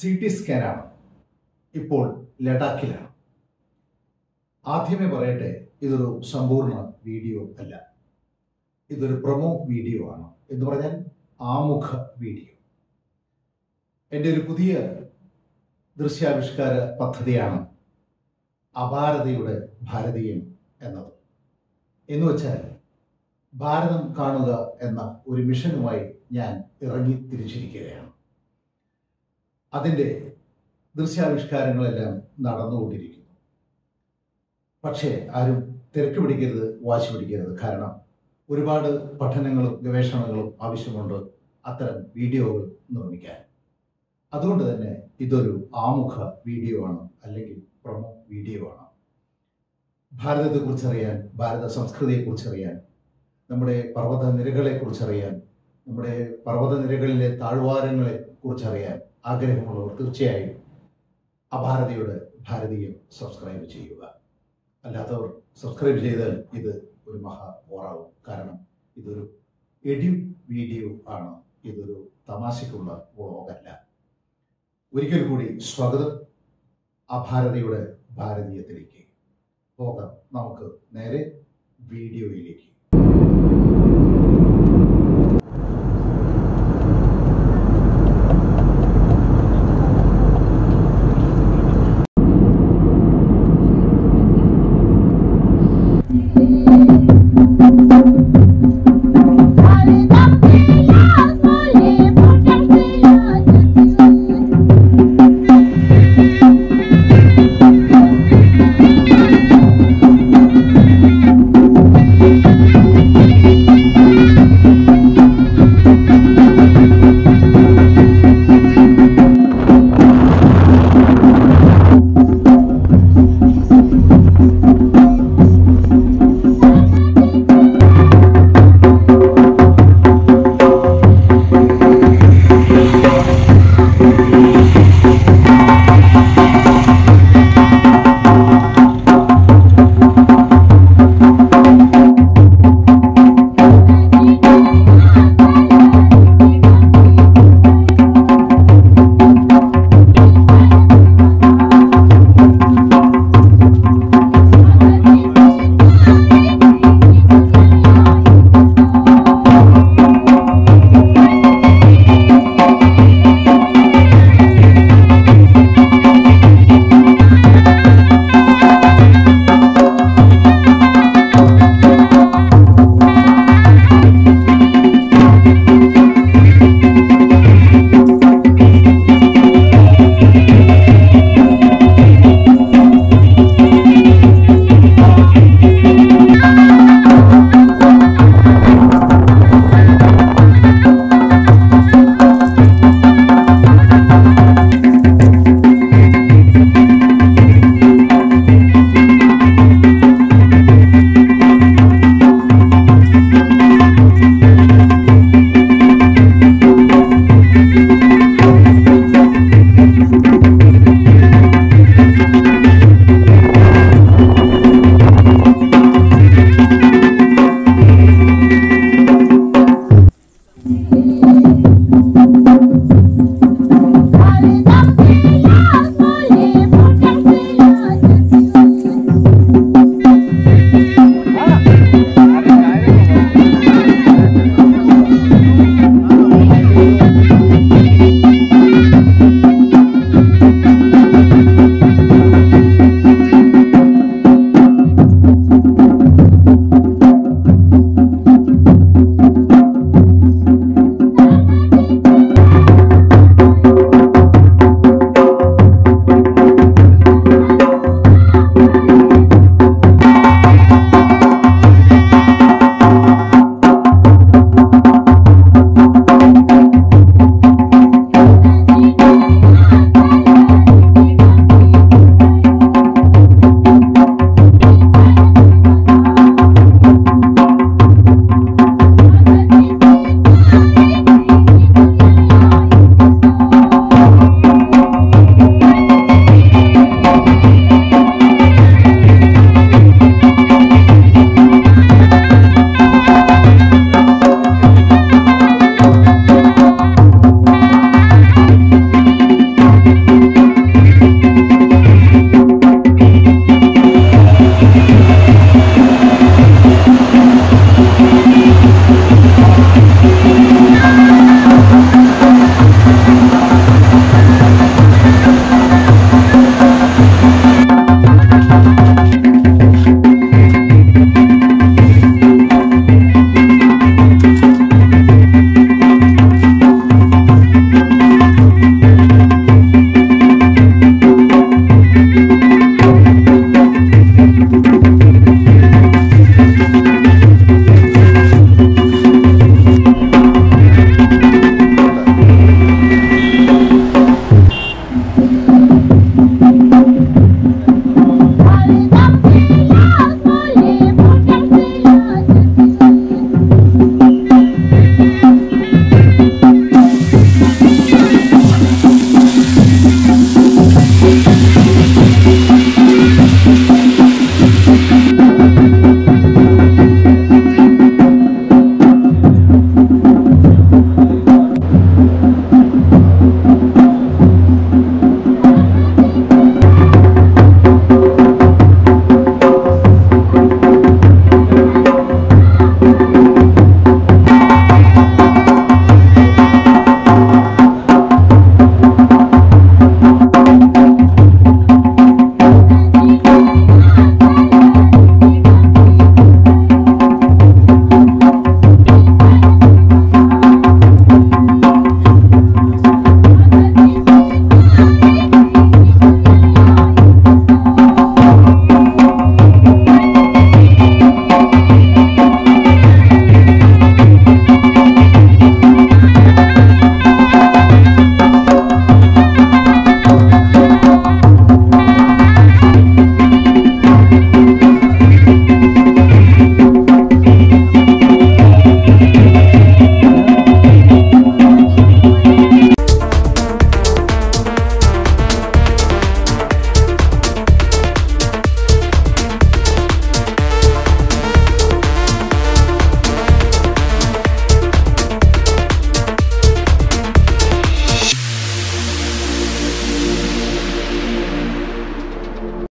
C T സ്കാനാണ് ഇപ്പോൾ ലഡാക്കിലാണ് ആദ്യമേ പറയട്ടെ ഇതൊരു സമ്പൂർണ്ണ വീഡിയോ അല്ല ഇതൊരു പ്രൊമോ വീഡിയോ ആണ് എന്ന് പറഞ്ഞാൽ ആമുഖ വീഡിയോ എൻ്റെ ഒരു പുതിയ ദൃശ്യാവിഷ്കാര പദ്ധതിയാണ് അപാരതയുടെ ഭാരതീയം എന്നത് എന്ന് വെച്ചാൽ ഭാരതം കാണുക എന്ന ഒരു മിഷനുമായി ഞാൻ ഇറങ്ങി തിരിച്ചിരിക്കുകയാണ് അതിൻ്റെ ദൃശ്യാവിഷ്കാരങ്ങളെല്ലാം നടന്നുകൊണ്ടിരിക്കുന്നു പക്ഷേ ആരും തിരക്ക് പിടിക്കരുത് വാശി പിടിക്കരുത് കാരണം ഒരുപാട് പഠനങ്ങളും ഗവേഷണങ്ങളും ആവശ്യമുണ്ട് അത്തരം വീഡിയോകൾ നിർമ്മിക്കാൻ അതുകൊണ്ട് തന്നെ ഇതൊരു ആമുഖ വീഡിയോ ആണ് അല്ലെങ്കിൽ പ്രൊമോ വീഡിയോ ആണ് ഭാരതത്തെക്കുറിച്ചറിയാൻ ഭാരത സംസ്കൃതിയെക്കുറിച്ചറിയാൻ നമ്മുടെ പർവ്വത നിരകളെക്കുറിച്ചറിയാൻ നമ്മുടെ പർവ്വത നിരകളിലെ താഴ്വാരങ്ങളെ കുറിച്ചറിയാൻ ആഗ്രഹമുള്ളവർ തീർച്ചയായും അഭാരതിയുടെ ഭാരതീയം സബ്സ്ക്രൈബ് ചെയ്യുക അല്ലാത്തവർ സബ്സ്ക്രൈബ് ചെയ്താൽ ഇത് ഒരു മഹാ ബോറാവും കാരണം ഇതൊരു എഡ്യു വീഡിയോ ആണ് ഇതൊരു തമാശയ്ക്കുള്ള വ്ളോഗല്ല ഒരിക്കൽ കൂടി സ്വാഗതം അഭാരതിയുടെ ഭാരതീയത്തിലേക്ക് പോകാം നമുക്ക് നേരെ വീഡിയോയിലേക്ക് Thank ആ